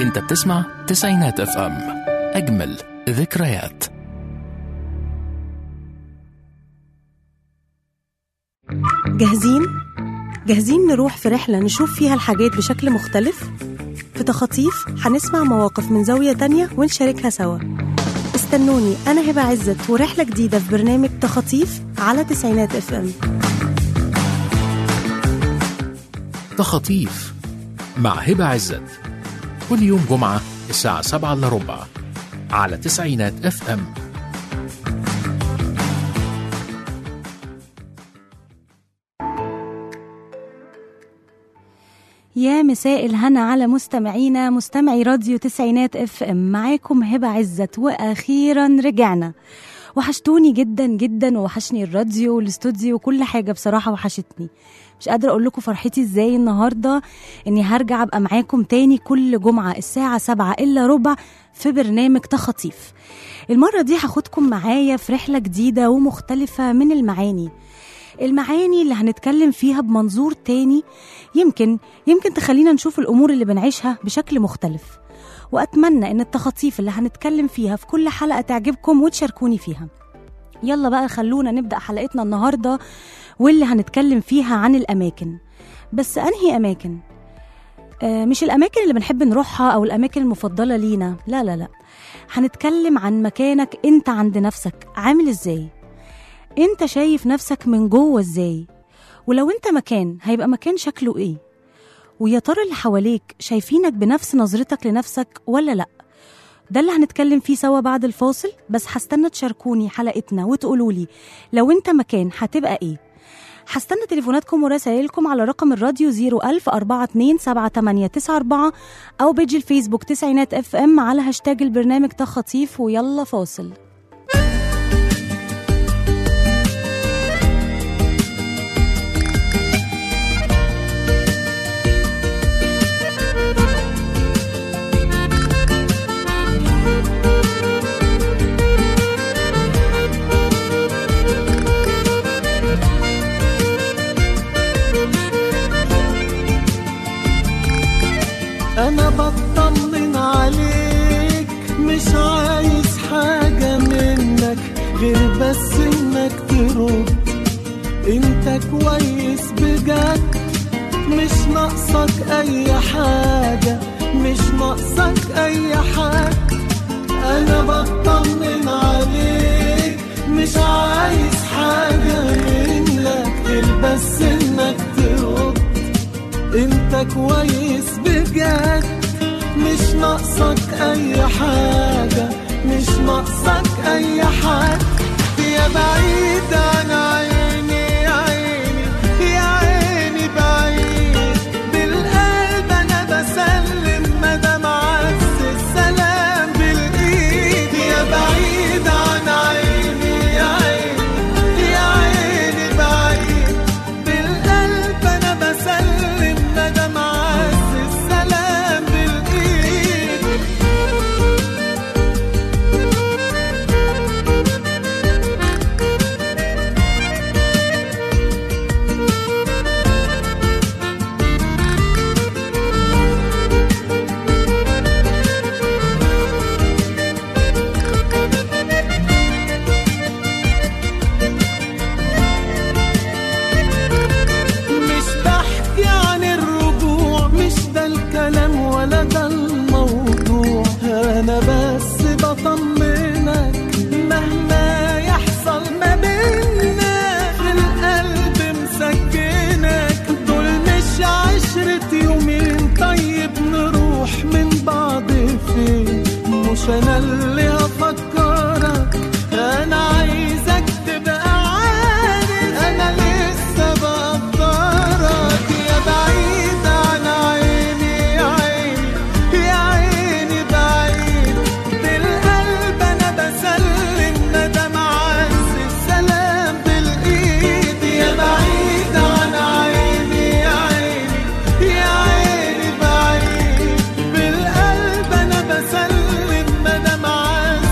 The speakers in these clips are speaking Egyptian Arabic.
انت بتسمع تسعينات اف ام اجمل ذكريات جاهزين؟ جاهزين نروح في رحلة نشوف فيها الحاجات بشكل مختلف؟ في تخاطيف هنسمع مواقف من زاوية تانية ونشاركها سوا استنوني أنا هبة عزت ورحلة جديدة في برنامج تخاطيف على تسعينات اف ام تخاطيف مع هبة عزت كل يوم جمعة الساعة 7 إلا ربع على تسعينات اف ام يا مساء الهنا على مستمعينا مستمعي راديو تسعينات اف ام معاكم هبة عزت واخيرا رجعنا وحشتوني جدا جدا ووحشني الراديو والاستوديو وكل حاجة بصراحة وحشتني مش قادرة أقول لكم فرحتي إزاي النهاردة إني هرجع أبقى معاكم تاني كل جمعة الساعة سبعة إلا ربع في برنامج تخاطيف المرة دي هاخدكم معايا في رحلة جديدة ومختلفة من المعاني المعاني اللي هنتكلم فيها بمنظور تاني يمكن يمكن تخلينا نشوف الأمور اللي بنعيشها بشكل مختلف وأتمنى إن التخاطيف اللي هنتكلم فيها في كل حلقة تعجبكم وتشاركوني فيها يلا بقى خلونا نبدأ حلقتنا النهاردة واللي هنتكلم فيها عن الأماكن بس أنهي أماكن؟ آه مش الأماكن اللي بنحب نروحها أو الأماكن المفضلة لينا لا لا لا هنتكلم عن مكانك أنت عند نفسك عامل إزاي أنت شايف نفسك من جوه إزاي ولو أنت مكان هيبقى مكان شكله إيه ويا ترى اللي حواليك شايفينك بنفس نظرتك لنفسك ولا لأ ده اللي هنتكلم فيه سوا بعد الفاصل بس هستنى تشاركوني حلقتنا وتقولولي لو انت مكان هتبقى ايه هستنى تليفوناتكم ورسائلكم على رقم الراديو 01000 427 أو بيج الفيسبوك تسعينات اف ام على هاشتاج البرنامج تخطيف ويلا فاصل انا بطمن عليك مش عايز حاجة منك غير بس انك ترد انت كويس بجد مش ناقصك اي حاجة مش ناقصك اي حاجة انا بطمن عليك مش عايز حاجة منك غير بس انك ترد انت كويس بجد مش ناقصك اي حاجة مش ناقصك اي حاجة يا بعيد عن عيني يا عيني يا عيني بعيد بالقلب انا بسلم مدام عز السلام بالايد يا بعيد عن عيني يا عيني يا عيني بعيد بالقلب انا بسلم مدام عز السلام بالايد مش بحكي عن الرجوع مش ده الكلام ولا ده الموضوع انا بس بطمنك مهما يحصل ما بينا في القلب مسكنك دول مش عشرة يومين طيب نروح من بعض فين مش انا اللي هفكرك انا عايزك تبقى عارف انا لسه بقدرك يا بعيد عن عيني يا عيني يا عيني بعيد بالقلب انا بسلم مدام عز السلام بالايد يا بعيد عن عيني يا عيني يا عيني بعيد بالقلب انا بسلم مدام عز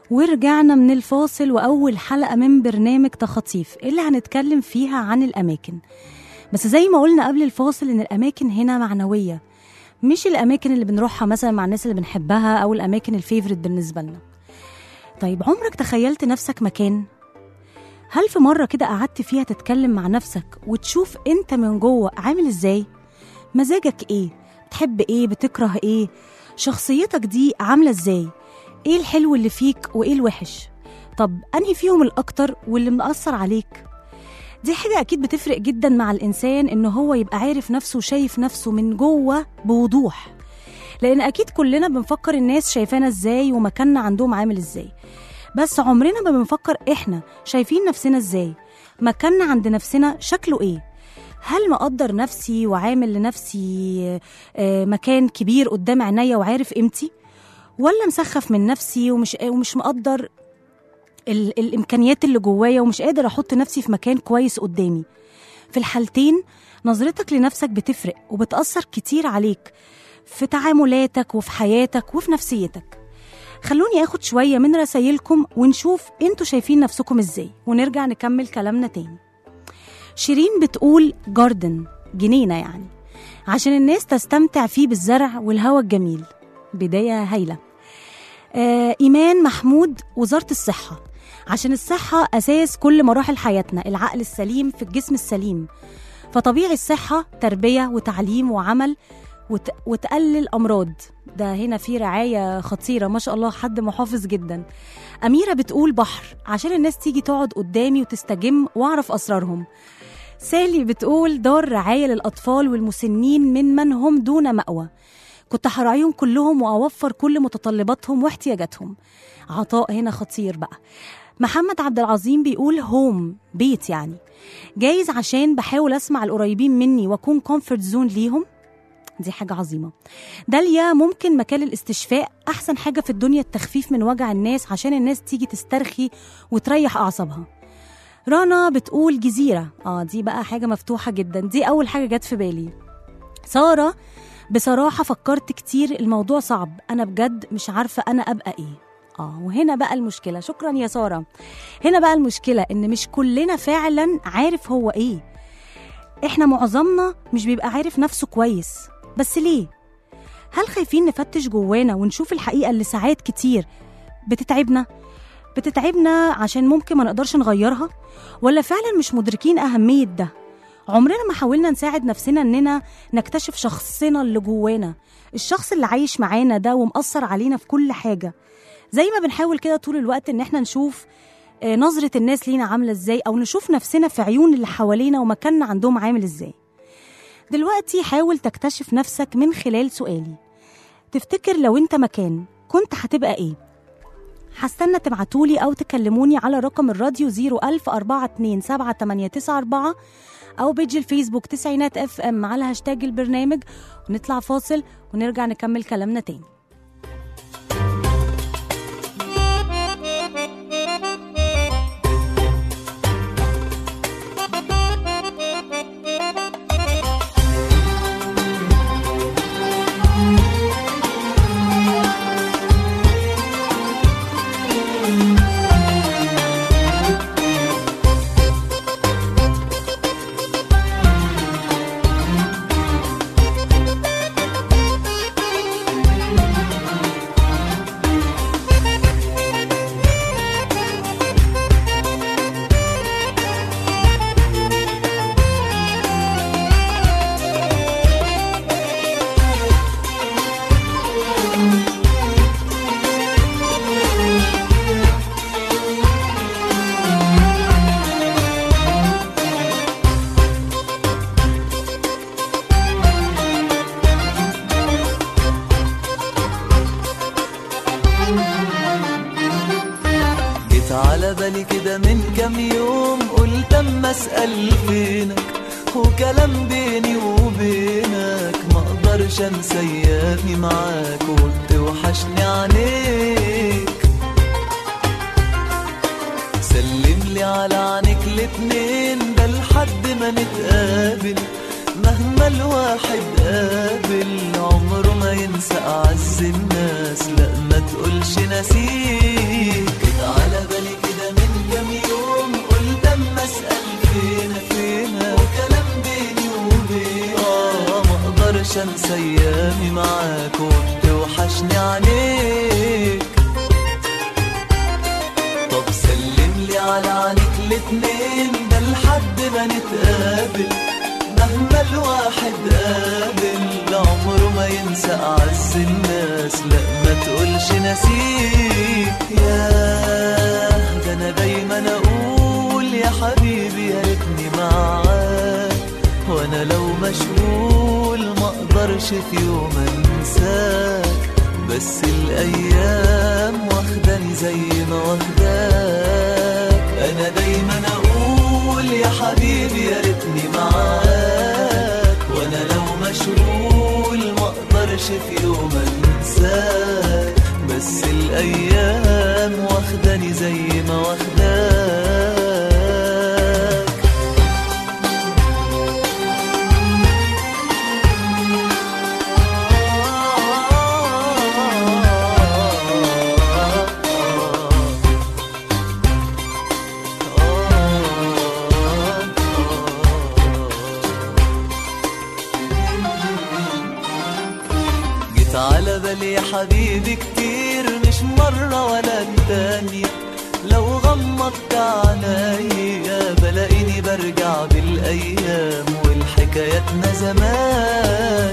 ورجعنا من الفاصل وأول حلقة من برنامج تخاطيف اللي هنتكلم فيها عن الأماكن بس زي ما قلنا قبل الفاصل إن الأماكن هنا معنوية مش الأماكن اللي بنروحها مثلا مع الناس اللي بنحبها أو الأماكن الفيفوريت بالنسبة لنا طيب عمرك تخيلت نفسك مكان؟ هل في مرة كده قعدت فيها تتكلم مع نفسك وتشوف انت من جوه عامل ازاي؟ مزاجك ايه؟ بتحب ايه؟ بتكره ايه؟ شخصيتك دي عاملة ازاي؟ ايه الحلو اللي فيك وايه الوحش؟ طب انهي فيهم الاكتر واللي مأثر عليك؟ دي حاجة أكيد بتفرق جدا مع الإنسان إن هو يبقى عارف نفسه وشايف نفسه من جوه بوضوح لأن أكيد كلنا بنفكر الناس شايفانا إزاي ومكاننا عندهم عامل إزاي بس عمرنا ما بنفكر إحنا شايفين نفسنا إزاي مكاننا عند نفسنا شكله إيه هل مقدر نفسي وعامل لنفسي آه، مكان كبير قدام عينيا وعارف قيمتي ولا مسخف من نفسي ومش ومش مقدر ال- الامكانيات اللي جوايا ومش قادر احط نفسي في مكان كويس قدامي في الحالتين نظرتك لنفسك بتفرق وبتأثر كتير عليك في تعاملاتك وفي حياتك وفي نفسيتك خلوني اخد شوية من رسايلكم ونشوف انتوا شايفين نفسكم ازاي ونرجع نكمل كلامنا تاني شيرين بتقول جاردن جنينة يعني عشان الناس تستمتع فيه بالزرع والهواء الجميل بداية هايلة آه إيمان محمود وزارة الصحة عشان الصحة أساس كل مراحل حياتنا العقل السليم في الجسم السليم فطبيعي الصحة تربية وتعليم وعمل وت... وتقلل أمراض ده هنا في رعاية خطيرة ما شاء الله حد محافظ جدا أميرة بتقول بحر عشان الناس تيجي تقعد قدامي وتستجم وأعرف أسرارهم سالي بتقول دار رعاية للأطفال والمسنين من من هم دون مأوى كنت هراعيهم كلهم وأوفر كل متطلباتهم واحتياجاتهم عطاء هنا خطير بقى محمد عبد العظيم بيقول هوم بيت يعني جايز عشان بحاول اسمع القريبين مني واكون كومفورت زون ليهم دي حاجة عظيمة داليا ممكن مكان الاستشفاء أحسن حاجة في الدنيا التخفيف من وجع الناس عشان الناس تيجي تسترخي وتريح أعصابها رنا بتقول جزيرة اه دي بقى حاجة مفتوحة جدا دي أول حاجة جت في بالي سارة بصراحة فكرت كتير الموضوع صعب أنا بجد مش عارفة أنا أبقى إيه اه وهنا بقى المشكلة شكرا يا سارة هنا بقى المشكلة إن مش كلنا فعلا عارف هو إيه إحنا معظمنا مش بيبقى عارف نفسه كويس بس ليه؟ هل خايفين نفتش جوانا ونشوف الحقيقة اللي ساعات كتير بتتعبنا؟ بتتعبنا عشان ممكن ما نقدرش نغيرها؟ ولا فعلا مش مدركين أهمية ده؟ عمرنا ما حاولنا نساعد نفسنا إننا نكتشف شخصنا اللي جوانا الشخص اللي عايش معانا ده ومأثر علينا في كل حاجة زي ما بنحاول كده طول الوقت إن احنا نشوف آه، نظرة الناس لينا عاملة ازاي أو نشوف نفسنا في عيون اللي حوالينا ومكاننا عندهم عامل ازاي دلوقتي حاول تكتشف نفسك من خلال سؤالي تفتكر لو انت مكان كنت هتبقى ايه هستنى تبعتولي او تكلموني على رقم الراديو 010427894 او بيج الفيسبوك تسعينات اف ام على هاشتاج البرنامج ونطلع فاصل ونرجع نكمل كلامنا تاني جيت على بالي كده من كام يوم قلت اما اسال فينك وكلام بيني وبينك ما اقدرش انسى ايامي معاك وبتوحشني عينيك سلم لي على عينيك الاتنين ده لحد ما نتقابل مهما الواحد قابل عمره ما ينسى أعز الناس لا ما تقولش نسيك انسى ايامي معاك وبتوحشني عليك طب سلم لي على عينيك الاتنين ده لحد ما نتقابل مهما الواحد قابل عمره ما ينسى أعز الناس لا ما تقولش نسيك يا ده أنا دايما أقول يا حبيبي يا ريتني معاك وأنا لو مشغول ما أقدرش في يوم أنساك بس الأيام واخداني زي ما واخداك أنا دايما أقول يا حبيبي يا ريتني معاك وأنا لو مشغول ما أقدرش في يوم أنساك بس الأيام واخداني زي ما واخداك جيت على بالي يا حبيبي كتير مش مرة ولا التانية لو غمضت عينيا بلاقيني برجع بالأيام والحكاياتنا زمان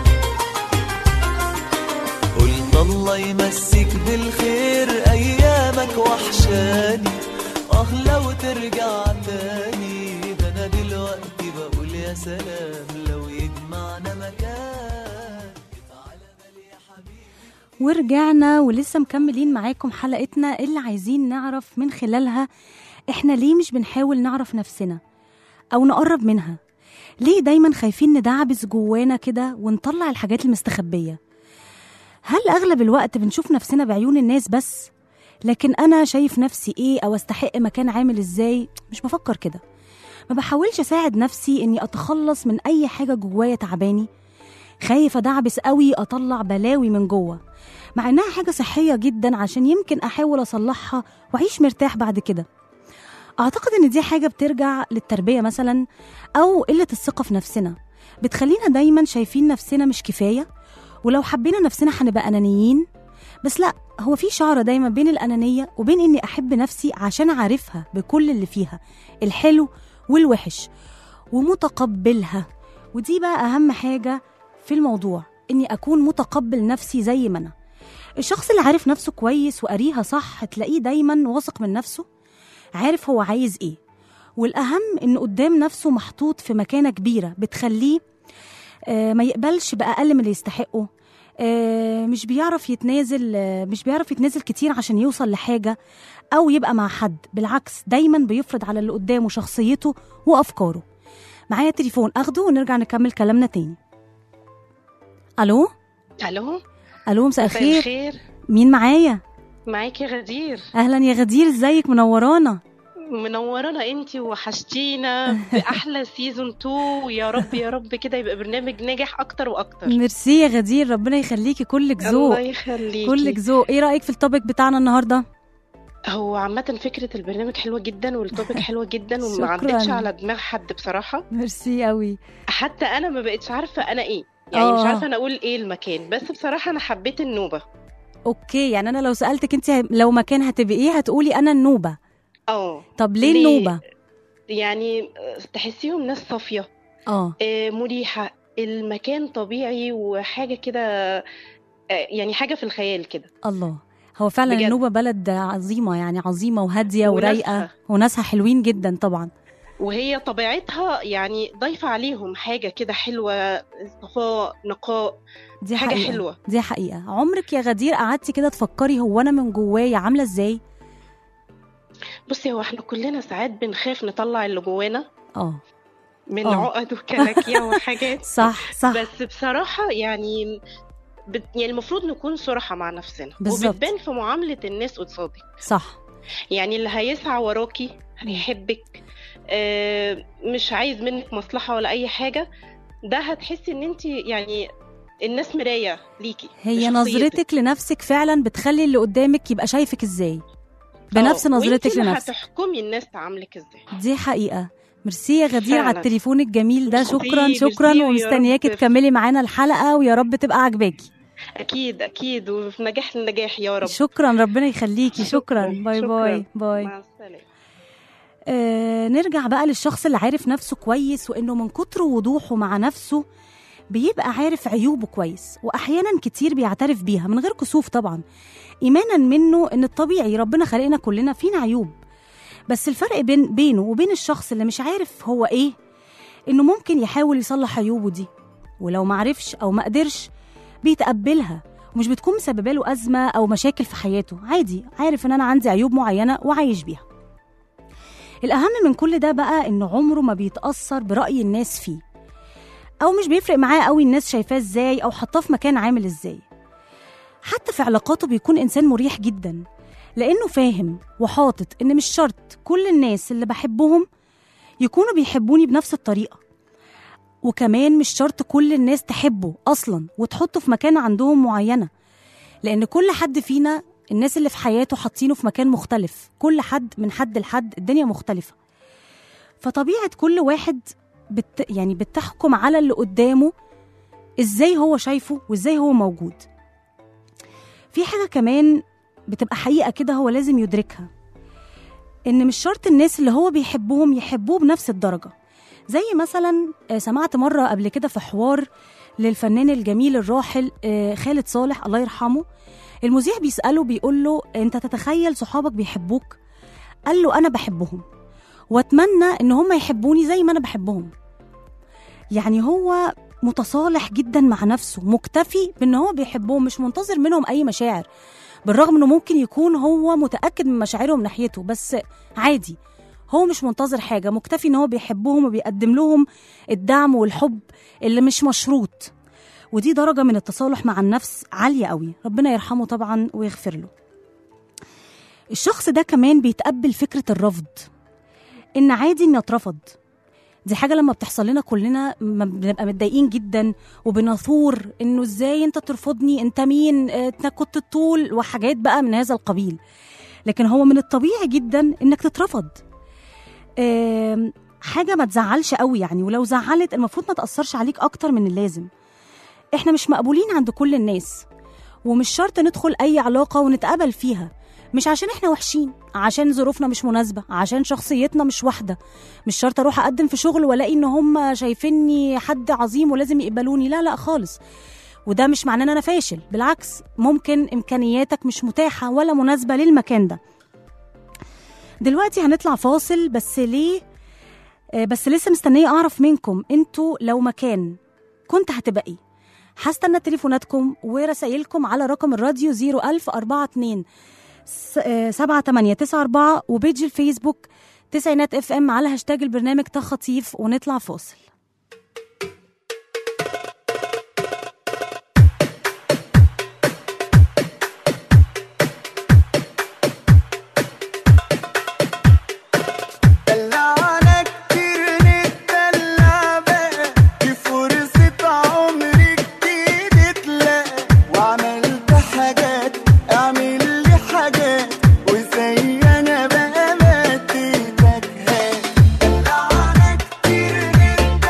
قلت الله يمسك بالخير أيامك وحشاني آه لو ترجع تاني ده أنا دلوقتي بقول يا سلام لو يجمعنا مكان على بالي يا حبيبي ورجعنا ولسه مكملين معاكم حلقتنا اللي عايزين نعرف من خلالها احنا ليه مش بنحاول نعرف نفسنا او نقرب منها ليه دايما خايفين ندعبس جوانا كده ونطلع الحاجات المستخبية هل اغلب الوقت بنشوف نفسنا بعيون الناس بس لكن انا شايف نفسي ايه او استحق مكان عامل ازاي مش بفكر كده ما بحاولش اساعد نفسي اني اتخلص من اي حاجة جوايا تعباني خايف ادعبس قوي اطلع بلاوي من جوه مع انها حاجه صحيه جدا عشان يمكن احاول اصلحها واعيش مرتاح بعد كده اعتقد ان دي حاجه بترجع للتربيه مثلا او قله الثقه في نفسنا بتخلينا دايما شايفين نفسنا مش كفايه ولو حبينا نفسنا هنبقى انانيين بس لا هو في شعره دايما بين الانانيه وبين اني احب نفسي عشان اعرفها بكل اللي فيها الحلو والوحش ومتقبلها ودي بقى اهم حاجه في الموضوع اني اكون متقبل نفسي زي ما انا الشخص اللي عارف نفسه كويس وقاريها صح تلاقيه دايما واثق من نفسه عارف هو عايز ايه والاهم ان قدام نفسه محطوط في مكانه كبيره بتخليه آه، ما يقبلش باقل من اللي يستحقه آه، مش بيعرف يتنازل آه، مش بيعرف يتنازل كتير عشان يوصل لحاجه او يبقى مع حد بالعكس دايما بيفرض على اللي قدامه شخصيته وافكاره معايا تليفون اخده ونرجع نكمل كلامنا تاني الو الو الو مساء مساء الخير الخير مين معايا معاكي غدير اهلا يا غدير ازيك منورانا منورانا انتي وحشتينا باحلى سيزون 2 ويا رب يا رب كده يبقى برنامج ناجح اكتر واكتر ميرسي يا غدير ربنا يخليكي كلك ذوق الله يخليكي كلك ذوق ايه رايك في التوبيك بتاعنا النهارده هو عامة فكرة البرنامج حلوة جدا والتوبيك حلوة جدا وما شكراً. عدتش على دماغ حد بصراحة ميرسي قوي حتى أنا ما بقتش عارفة أنا إيه يعني آه. مش عارفة أنا أقول إيه المكان بس بصراحة أنا حبيت النوبة اوكي يعني انا لو سالتك انت لو مكان هتبقي ايه هتقولي انا النوبه اه طب ليه ليه؟ النوبه يعني آه، تحسيهم ناس صافية اه آه، مريحة المكان طبيعي وحاجة كده آه، يعني حاجة في الخيال كده الله هو فعلا بجد. النوبه بلد عظيمه يعني عظيمه وهاديه ورايقه وناسها. وناسها حلوين جدا طبعا وهي طبيعتها يعني ضايفة عليهم حاجة كده حلوة صفاء نقاء دي حاجة حقيقة. حلوة دي حقيقه عمرك يا غدير قعدتي كده تفكري هو انا من جوايا عامله ازاي بصي هو احنا كلنا ساعات بنخاف نطلع اللي جوانا اه من آه. عقد وكلاكيع وحاجات صح صح بس بصراحة يعني بت... يعني المفروض نكون صراحة مع نفسنا بالظبط. وبتبان في معاملة الناس قصادك صح يعني اللي هيسعى وراكي هيحبك آه، مش عايز منك مصلحة ولا أي حاجة ده هتحسي إن أنت يعني الناس مراية ليكي هي لشخصيتك. نظرتك لنفسك فعلا بتخلي اللي قدامك يبقى شايفك ازاي بنفس آه، نظرتك وإنتي اللي لنفسك هتحكمي الناس تعاملك ازاي دي حقيقة ميرسي يا غدير على فعلاً. التليفون الجميل ده ميرسي، شكرا ميرسي شكرا ويا ومستنياكي رب. تكملي معانا الحلقه ويا رب تبقى عجباكي اكيد اكيد وفي نجاح للنجاح يا رب شكرا ربنا يخليكي شكرا باي شكراً. باي باي مع السلامه آه نرجع بقى للشخص اللي عارف نفسه كويس وانه من كتر وضوحه مع نفسه بيبقى عارف عيوبه كويس واحيانا كتير بيعترف بيها من غير كسوف طبعا ايمانا منه ان الطبيعي ربنا خلقنا كلنا فينا عيوب بس الفرق بين بينه وبين الشخص اللي مش عارف هو ايه انه ممكن يحاول يصلح عيوبه دي ولو معرفش او ما قدرش بيتقبلها ومش بتكون مسببه له ازمه او مشاكل في حياته عادي عارف ان انا عندي عيوب معينه وعايش بيها الأهم من كل ده بقى إنه عمره ما بيتأثر برأي الناس فيه أو مش بيفرق معاه قوي الناس شايفاه إزاي أو حطاه في مكان عامل إزاي حتى في علاقاته بيكون إنسان مريح جدا لأنه فاهم وحاطط إن مش شرط كل الناس اللي بحبهم يكونوا بيحبوني بنفس الطريقة وكمان مش شرط كل الناس تحبه أصلا وتحطه في مكان عندهم معينة لأن كل حد فينا الناس اللي في حياته حاطينه في مكان مختلف كل حد من حد لحد الدنيا مختلفة فطبيعة كل واحد بت يعني بتحكم على اللي قدامه ازاي هو شايفه وازاي هو موجود في حاجة كمان بتبقى حقيقة كده هو لازم يدركها ان مش شرط الناس اللي هو بيحبهم يحبوه بنفس الدرجة زي مثلا آه، سمعت مرة قبل كده في حوار للفنان الجميل الراحل آه، خالد صالح الله يرحمه المذيع بيسأله بيقول له انت تتخيل صحابك بيحبوك قال له انا بحبهم واتمنى ان هم يحبوني زي ما انا بحبهم يعني هو متصالح جدا مع نفسه مكتفي بان هو بيحبهم مش منتظر منهم اي مشاعر بالرغم انه ممكن يكون هو متاكد من مشاعرهم ناحيته بس عادي هو مش منتظر حاجه مكتفي ان هو بيحبهم وبيقدم لهم الدعم والحب اللي مش مشروط ودي درجه من التصالح مع النفس عاليه قوي ربنا يرحمه طبعا ويغفر له الشخص ده كمان بيتقبل فكره الرفض ان عادي اني اترفض دي حاجه لما بتحصل لنا كلنا ما بنبقى متضايقين جدا وبنثور انه ازاي انت ترفضني انت مين آه، انت كنت الطول وحاجات بقى من هذا القبيل لكن هو من الطبيعي جدا انك تترفض آم، حاجه ما تزعلش قوي يعني ولو زعلت المفروض ما تاثرش عليك اكتر من اللازم احنا مش مقبولين عند كل الناس ومش شرط ندخل اي علاقه ونتقبل فيها مش عشان احنا وحشين عشان ظروفنا مش مناسبه عشان شخصيتنا مش واحده مش شرط اروح اقدم في شغل والاقي ان هم شايفيني حد عظيم ولازم يقبلوني لا لا خالص وده مش معناه ان انا فاشل بالعكس ممكن امكانياتك مش متاحه ولا مناسبه للمكان ده دلوقتي هنطلع فاصل بس ليه آه، بس لسه مستنيه اعرف منكم انتوا لو مكان كنت هتبقى ايه هستنى تليفوناتكم ورسايلكم على رقم الراديو 01042 سبعة تمانية تسعة أربعة وبيج الفيسبوك تسعينات اف ام على هاشتاج البرنامج تخطيف ونطلع فاصل دلعنا كتير نتدلع بقى دي فرصة عمري جديد تلاقى وعملت حاجات اعمل لي حاجات وزي انا بقى مديتك هات دلعنا كتير نتدلع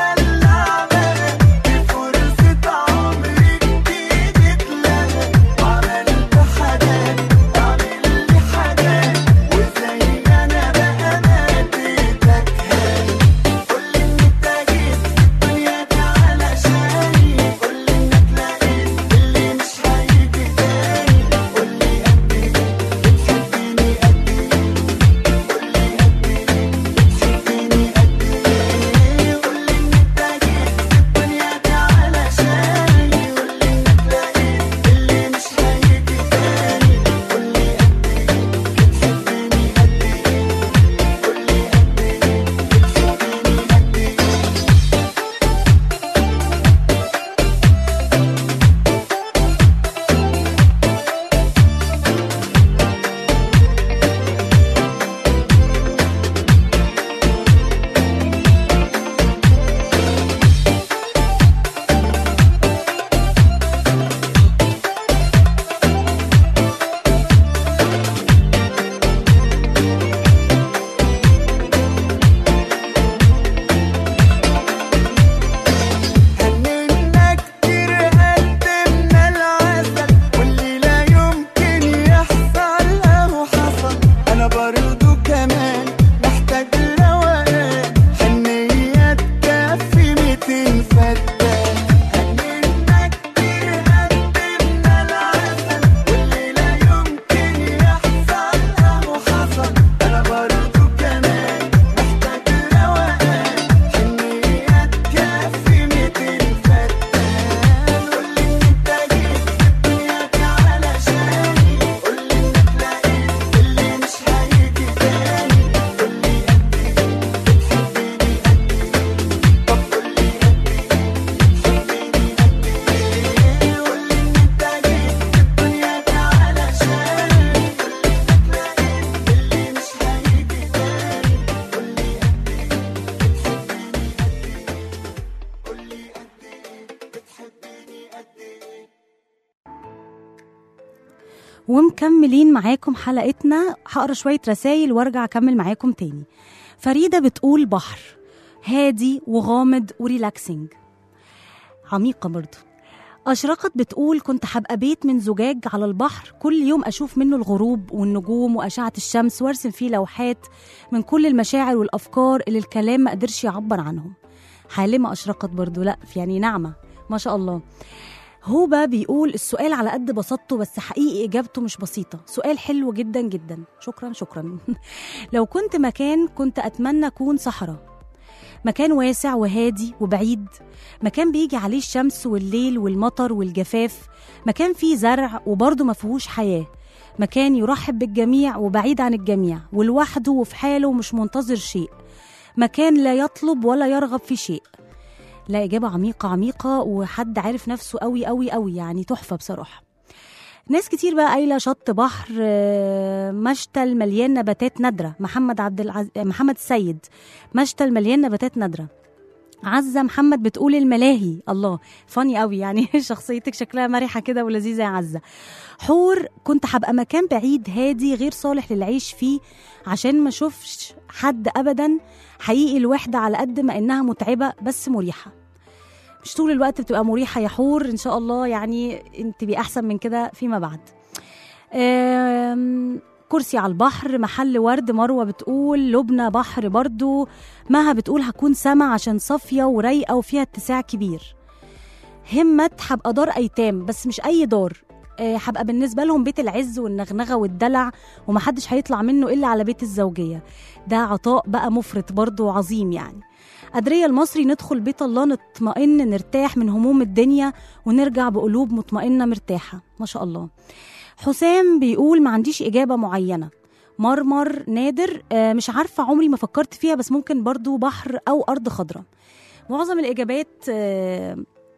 ومكملين معاكم حلقتنا هقرا شويه رسايل وارجع اكمل معاكم تاني فريده بتقول بحر هادي وغامض وريلاكسنج عميقه برضو أشرقت بتقول كنت هبقى بيت من زجاج على البحر كل يوم أشوف منه الغروب والنجوم وأشعة الشمس وأرسم فيه لوحات من كل المشاعر والأفكار اللي الكلام ما قدرش يعبر عنهم حالمة أشرقت برضو لا يعني نعمة ما شاء الله هوبا بيقول السؤال على قد بساطته بس حقيقي إجابته مش بسيطة سؤال حلو جدا جدا شكرا شكرا لو كنت مكان كنت أتمنى أكون صحراء مكان واسع وهادي وبعيد مكان بيجي عليه الشمس والليل والمطر والجفاف مكان فيه زرع وبرضه ما فيهوش حياة مكان يرحب بالجميع وبعيد عن الجميع ولوحده وفي حاله ومش منتظر شيء مكان لا يطلب ولا يرغب في شيء لا إجابة عميقة عميقة وحد عارف نفسه قوي قوي قوي يعني تحفة بصراحة ناس كتير بقى قايله شط بحر آه، مشتل مليان نباتات نادره محمد عبد العز... محمد السيد مشتل مليان نباتات نادره عزة محمد بتقول الملاهي الله فاني قوي يعني شخصيتك شكلها مرحة كده ولذيذة يا عزة حور كنت هبقى مكان بعيد هادي غير صالح للعيش فيه عشان ما اشوفش حد ابدا حقيقي الوحدة على قد ما انها متعبة بس مريحة مش طول الوقت بتبقى مريحة يا حور ان شاء الله يعني انت تبقي احسن من كده فيما بعد آم، كرسي على البحر محل ورد مروة بتقول لبنى بحر برضو مها بتقول هكون سما عشان صافية ورايقة وفيها اتساع كبير همت هبقى دار أيتام بس مش أي دار آه، هبقى بالنسبة لهم بيت العز والنغنغة والدلع ومحدش هيطلع منه إلا على بيت الزوجية ده عطاء بقى مفرط برضو عظيم يعني قدرية المصري ندخل بيت الله نطمئن نرتاح من هموم الدنيا ونرجع بقلوب مطمئنة مرتاحة ما شاء الله حسام بيقول ما عنديش إجابة معينة مرمر نادر آه، مش عارفة عمري ما فكرت فيها بس ممكن برضو بحر أو أرض خضراء معظم الإجابات آه،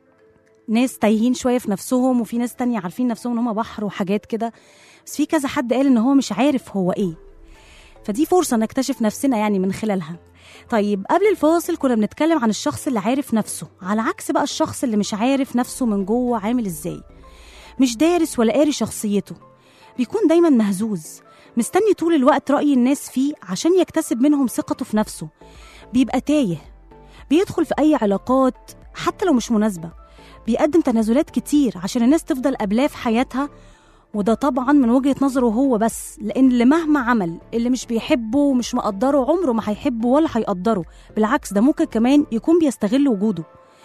ناس تايهين شوية في نفسهم وفي ناس تانية عارفين نفسهم إن هم بحر وحاجات كده بس في كذا حد قال إن هو مش عارف هو إيه فدي فرصة نكتشف نفسنا يعني من خلالها طيب قبل الفاصل كنا بنتكلم عن الشخص اللي عارف نفسه على عكس بقى الشخص اللي مش عارف نفسه من جوه عامل ازاي مش دارس ولا قاري شخصيته بيكون دايما مهزوز مستني طول الوقت رأي الناس فيه عشان يكتسب منهم ثقته في نفسه بيبقى تايه بيدخل في أي علاقات حتى لو مش مناسبة بيقدم تنازلات كتير عشان الناس تفضل قبلاه في حياتها وده طبعا من وجهة نظره هو بس لأن اللي مهما عمل اللي مش بيحبه ومش مقدره عمره ما هيحبه ولا هيقدره بالعكس ده ممكن كمان يكون بيستغل وجوده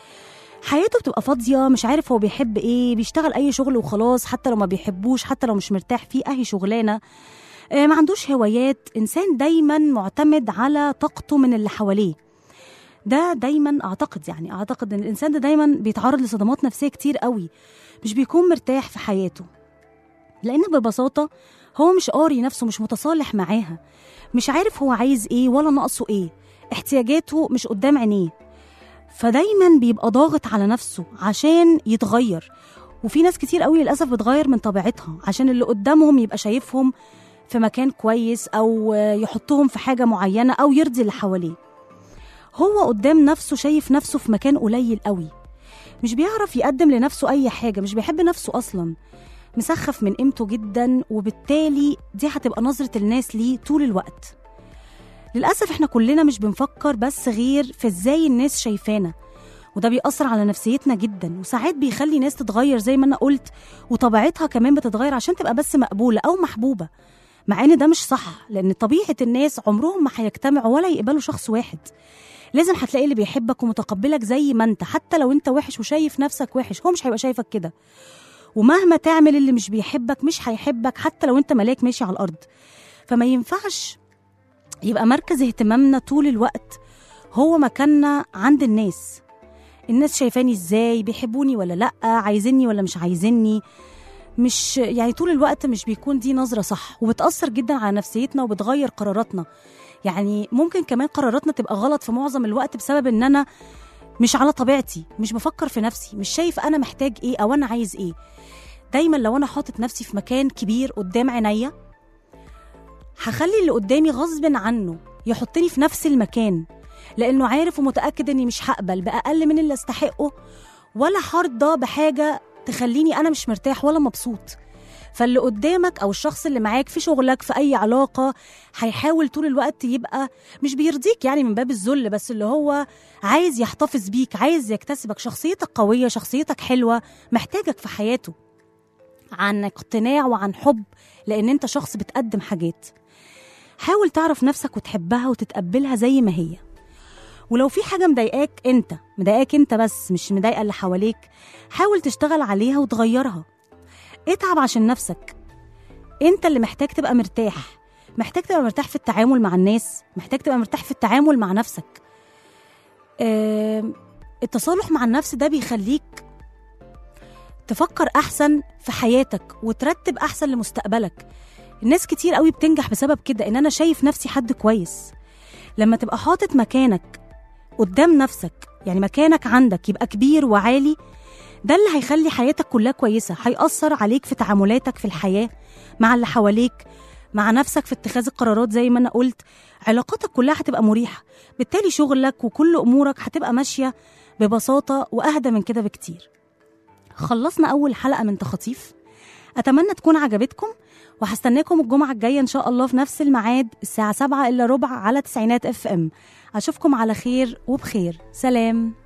حياته بتبقى فاضية مش عارف هو بيحب ايه بيشتغل اي شغل وخلاص حتى لو ما بيحبوش حتى لو مش مرتاح فيه اي شغلانة آه، ما عندوش هوايات انسان دايما معتمد على طاقته من اللي حواليه ده دايما اعتقد يعني اعتقد ان الانسان ده دايما بيتعرض لصدمات نفسيه كتير قوي مش بيكون مرتاح في حياته لان ببساطه هو مش قاري نفسه مش متصالح معاها مش عارف هو عايز ايه ولا ناقصه ايه احتياجاته مش قدام عينيه فدايما بيبقى ضاغط على نفسه عشان يتغير وفي ناس كتير قوي للاسف بتغير من طبيعتها عشان اللي قدامهم يبقى شايفهم في مكان كويس او يحطهم في حاجه معينه او يرضي اللي حواليه هو قدام نفسه شايف نفسه في مكان قليل قوي مش بيعرف يقدم لنفسه اي حاجه مش بيحب نفسه اصلا مسخف من قيمته جدا وبالتالي دي هتبقى نظره الناس ليه طول الوقت للأسف احنا كلنا مش بنفكر بس غير في ازاي الناس شايفانا وده بيأثر على نفسيتنا جدا وساعات بيخلي ناس تتغير زي ما انا قلت وطبيعتها كمان بتتغير عشان تبقى بس مقبولة أو محبوبة مع ان ده مش صح لان طبيعة الناس عمرهم ما هيجتمعوا ولا يقبلوا شخص واحد لازم هتلاقي اللي بيحبك ومتقبلك زي ما انت حتى لو انت وحش وشايف نفسك وحش هو مش هيبقى شايفك كده ومهما تعمل اللي مش بيحبك مش هيحبك حتى لو انت ملاك ماشي على الارض فما ينفعش يبقى مركز اهتمامنا طول الوقت هو مكاننا عند الناس الناس شايفاني ازاي بيحبوني ولا لا عايزيني ولا مش عايزيني مش يعني طول الوقت مش بيكون دي نظرة صح وبتأثر جدا على نفسيتنا وبتغير قراراتنا يعني ممكن كمان قراراتنا تبقى غلط في معظم الوقت بسبب ان انا مش على طبيعتي مش بفكر في نفسي مش شايف انا محتاج ايه او انا عايز ايه دايما لو انا حاطط نفسي في مكان كبير قدام عينيا هخلي اللي قدامي غصب عنه يحطني في نفس المكان لانه عارف ومتاكد اني مش هقبل باقل من اللي استحقه ولا هرضى بحاجه تخليني انا مش مرتاح ولا مبسوط فاللي قدامك او الشخص اللي معاك في شغلك في اي علاقه هيحاول طول الوقت يبقى مش بيرضيك يعني من باب الذل بس اللي هو عايز يحتفظ بيك عايز يكتسبك شخصيتك قويه شخصيتك حلوه محتاجك في حياته عن اقتناع وعن حب لان انت شخص بتقدم حاجات حاول تعرف نفسك وتحبها وتتقبلها زي ما هي ولو في حاجة مضايقاك انت مضايقاك انت بس مش مضايقة اللي حواليك حاول تشتغل عليها وتغيرها اتعب عشان نفسك انت اللي محتاج تبقى مرتاح محتاج تبقى مرتاح في التعامل مع الناس محتاج تبقى مرتاح في التعامل مع نفسك آه التصالح مع النفس ده بيخليك تفكر احسن في حياتك وترتب احسن لمستقبلك الناس كتير قوي بتنجح بسبب كده ان انا شايف نفسي حد كويس لما تبقى حاطط مكانك قدام نفسك يعني مكانك عندك يبقى كبير وعالي ده اللي هيخلي حياتك كلها كويسة هيأثر عليك في تعاملاتك في الحياة مع اللي حواليك مع نفسك في اتخاذ القرارات زي ما أنا قلت علاقاتك كلها هتبقى مريحة بالتالي شغلك وكل أمورك هتبقى ماشية ببساطة وأهدى من كده بكتير خلصنا أول حلقة من تخاطيف أتمنى تكون عجبتكم وهستناكم الجمعة الجاية إن شاء الله في نفس الميعاد الساعة سبعة إلا ربع على تسعينات اف ام أشوفكم على خير وبخير سلام